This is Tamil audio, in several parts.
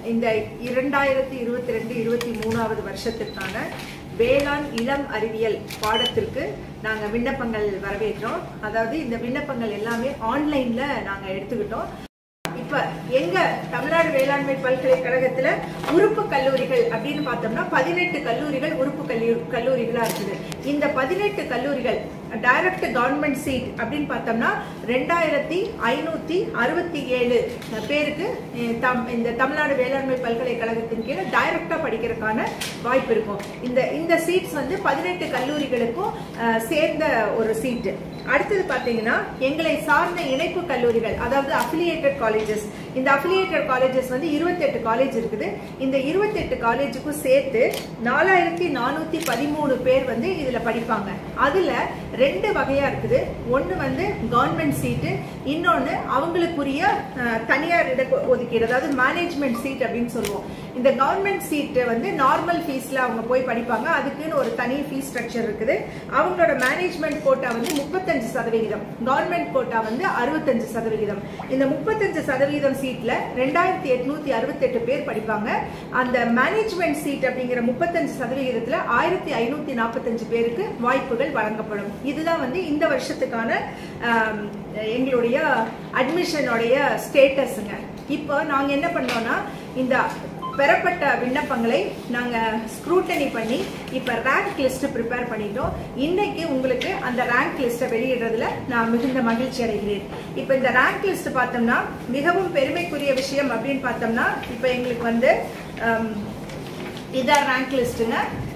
இந்த இரண்டாயிரத்தி இருபத்தி ரெண்டு இருபத்தி மூணாவது வருஷத்திற்கான வேளாண் இளம் அறிவியல் பாடத்திற்கு நாங்க விண்ணப்பங்கள் வரவேற்றோம் அதாவது இந்த விண்ணப்பங்கள் எல்லாமே ஆன்லைன்ல நாங்க எடுத்துக்கிட்டோம் இப்ப எங்க தமிழ்நாடு வேளாண்மை பல்கலைக்கழகத்துல உறுப்பு கல்லூரிகள் அப்படின்னு பார்த்தோம்னா பதினெட்டு கல்லூரிகள் உறுப்பு கல்லூரி கல்லூரிகளா இருக்குது இந்த பதினெட்டு கல்லூரிகள் டைரக்ட் கவர்மெண்ட் சீட் அப்படின்னு பார்த்தோம்னா ரெண்டாயிரத்தி ஐநூத்தி அறுபத்தி ஏழு பேருக்கு அஹ், தம்- இந்த தமிழ்நாடு வேளாண்மை பல்கலைக்கழகத்தின் கீழே டைரக்டா படிக்கிறதுக்கான வாய்ப்பு இருக்கும் இந்த இந்த சீட்ஸ் வந்து பதினெட்டு கல்லூரிகளுக்கும் அஹ், சேர்ந்த ஒரு சீட்டு அடுத்தது பாத்தீங்கன்னா எங்களை சார்ந்த இணைப்பு கல்லூரிகள் அதாவது அஃபிலியேட்டட் காலேஜஸ் இந்த அஃபிலியேட்டட் காலேஜஸ் வந்து 28 காலேஜ் இருக்குது இந்த 28 காலேஜுக்கும் சேர்த்து நாலாயிரத்தி நானூத்தி பதிமூணு பேர் வந்து இதுல படிப்பாங்க அதுல ரெண்டு வகையா இருக்குது ஒன்னு வந்து கவர்மெண்ட் சீட்டு இன்னொன்னு அவங்களுக்குரிய அஹ், தனியார் இட ஒதுக்கீடு அதாவது மேனேஜ்மெண்ட் சீட் அப்படின்னு சொல்லுவோம் இந்த கவர்மெண்ட் சீட் வந்து நார்மல் ஃபீஸ்ல அவங்க போய் படிப்பாங்க அதுக்குன்னு ஒரு தனி ஃபீஸ் ஸ்ட்ரக்சர் இருக்குது அவங்களோட மேனேஜ்மெண்ட் கோட்டா வந்து முப்பத்தஞ்சு சதவிகிதம் கவர்மெண்ட் கோட்டா வந்து அறுபத்தஞ்சு சதவிகிதம் இந்த முப்பத்தஞ்சு சதவிகிதம் சீட்ல ரெண்டாயிரத்தி எட்நூத்தி அறுபத்தெட்டு பேர் படிப்பாங்க அந்த மேனேஜ்மெண்ட் சீட் அப்படிங்கிற முப்பத்தஞ்சு சதவிகிதத்துல ஆயிரத்தி ஐநூத்தி நாற்பத்தஞ்சு பேருக்கு வாய்ப்புகள் வழங்கப்படும் இதுதான் வந்து இந்த வருஷத்துக்கான ஆம், எங்களுடைய அட்மிஷனுடைய ஸ்டேட்டஸுங்க இப்போ நாங்க என்ன பண்ணோம்னா இந்த பெறப்பட்ட விண்ணப்பங்களை நாங்க ஸ்க்ரூட்டனி பண்ணி இப்ப ரேங்க் லிஸ்ட் ப்ரிப்பேர் பண்ணிட்டோம் இன்னைக்கு உங்களுக்கு அந்த ரேங்க் லிஸ்ட்டை வெளியிடுறதுல நான் மிகுந்த மகிழ்ச்சி அடைகிறேன் இப்ப இந்த ரேங்க் லிஸ்ட் பார்த்தோம்னா மிகவும் பெருமைக்குரிய விஷயம் அப்படின்னு பார்த்தோம்னா இப்ப எங்களுக்கு வந்து ஆம், இதான் ரேங்க் லிஸ்ட்டுங்க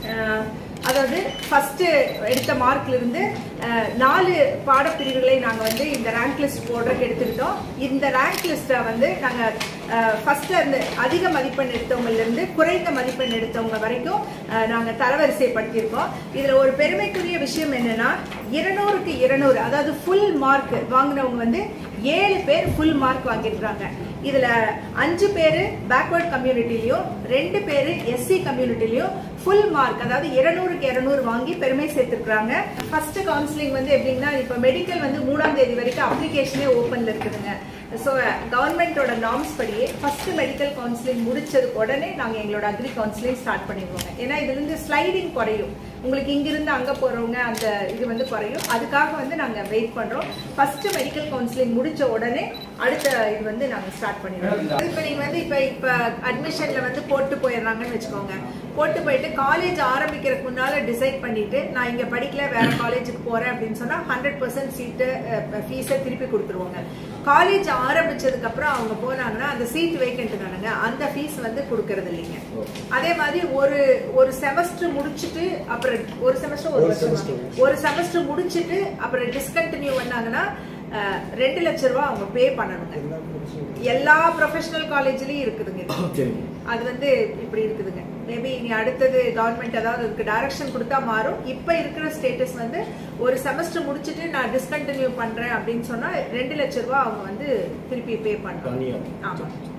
அதாவது ஃபர்ஸ்ட் எடுத்த மார்க்ல இருந்து அஹ், நாலு பாடப்பிரிவுகளை நாங்க வந்து இந்த ரேங்க் லிஸ்ட் போடுறதுக்கு எடுத்துக்கிட்டோம் இந்த ரேங்க் லிஸ்ட்டை வந்து நாங்க ஃபர்ஸ்ட்ல இருந்து அதிக மதிப்பெண் எடுத்தவங்கல இருந்து குறைந்த மதிப்பெண் எடுத்தவங்க வரைக்கும் அஹ், நாங்க தரவரிசைப்படுத்தியிருக்கோம் இதுல ஒரு பெருமைக்குரிய விஷயம் என்னன்னா இருநூறுக்கு இருநூறு அதாவது ஃபுல் மார்க் வாங்கினவங்க வந்து ஏழு பேர் ஃபுல் மார்க் வாங்கியிருக்காங்க இதுல அஞ்சு பேரு பேக்வர்ட் கம்யூனிட்டிலயும் ரெண்டு பேரு எஸ்சி கம்யூனிட்டிலயும் ஃபுல் மார்க் அதாவது இருநூறுக்கு இருநூறு வாங்கி பெருமை சேர்த்திருக்காங்க ஃபர்ஸ்ட் கவுன்சிலிங் வந்து எப்படின்னா இப்ப மெடிக்கல் வந்து மூணாம் தேதி வரைக்கும் அப்ளிகேஷனே ஓப்பன்ல இருக்குதுங்க ஸோ கவர்மெண்டோட நார்ம்ஸ் படியே ஃபர்ஸ்ட் மெடிக்கல் கவுன்சிலிங் முடிச்சதுக்கு உடனே நாங்க எங்களோட அக்ரி கவுன்சிலிங் ஸ்டார்ட் பண்ணிடுவோங்க ஏன்னா இதுல இருந்து ஸ்லைடிங் குறையும் உங்களுக்கு இங்கிருந்து அங்க போறவங்க அந்த இது வந்து குறையும் அதுக்காக வந்து நாங்க வெயிட் பண்றோம் ஃபர்ஸ்ட் மெடிக்கல் கவுன்சிலிங் முடிச்ச உடனே அடுத்த இது வந்து நாங்க ஸ்டார்ட் பண்ணிடுவோம் இப்ப நீங்க வந்து இப்ப இப்ப அட்மிஷன்ல வந்து போட்டு போயிடுறாங்கன்னு வச்சுக்கோங்க போட்டு போயிட்டு காலேஜ் ஆரம்பிக்கிறதுக்கு முன்னால டிசைட் பண்ணிட்டு நான் இங்க படிக்கல வேற காலேஜுக்கு போறேன் அப்படின்னு சொன்னா ஹண்ட்ரட் பர்சன்ட் சீட்டு ஃபீஸை திருப்பி கொடுத்துருவாங்க காலேஜ் ஆரம்பிச்சதுக்கு அப்புறம் அவங்க போனாங்கன்னா அந்த சீட் வேக்கண்ட் தானுங்க அந்த ஃபீஸ் வந்து கொடுக்கறது இல்லைங்க அதே மாதிரி ஒரு ஒரு செமஸ்டர் முடிச்சிட்டு அப்புறம் ஒரு செமஸ்டர் ஒரு வருஷம் ஒரு செமஸ்டர் முடிச்சிட்டு அப்புறம் டிஸ்கண்டினியூ பண்ணாங்கன்னா அஹ், ரெண்டு லட்ச ரூபாய் அவங்க பே பண்ணணுங்க எல்லா ப்ரொஃபஷனல் காலேஜ்லயும் இருக்குதுங்க இது. அது வந்து இப்படி இருக்குதுங்க மேபி இனி அடுத்தது கவர்மெண்ட் ஏதாவது அதுக்கு டைரக்ஷன் கொடுத்தா மாறும் இப்ப இருக்கிற ஸ்டேட்டஸ் வந்து ஒரு செமஸ்டர் முடிச்சிட்டு நான் டிஸ்கண்டினியூ பண்றேன் அப்படின்னு சொன்னா ரெண்டு லட்ச ரூபாய் அவங்க வந்து திருப்பி பே பண்றாங்க தனியா ஆமா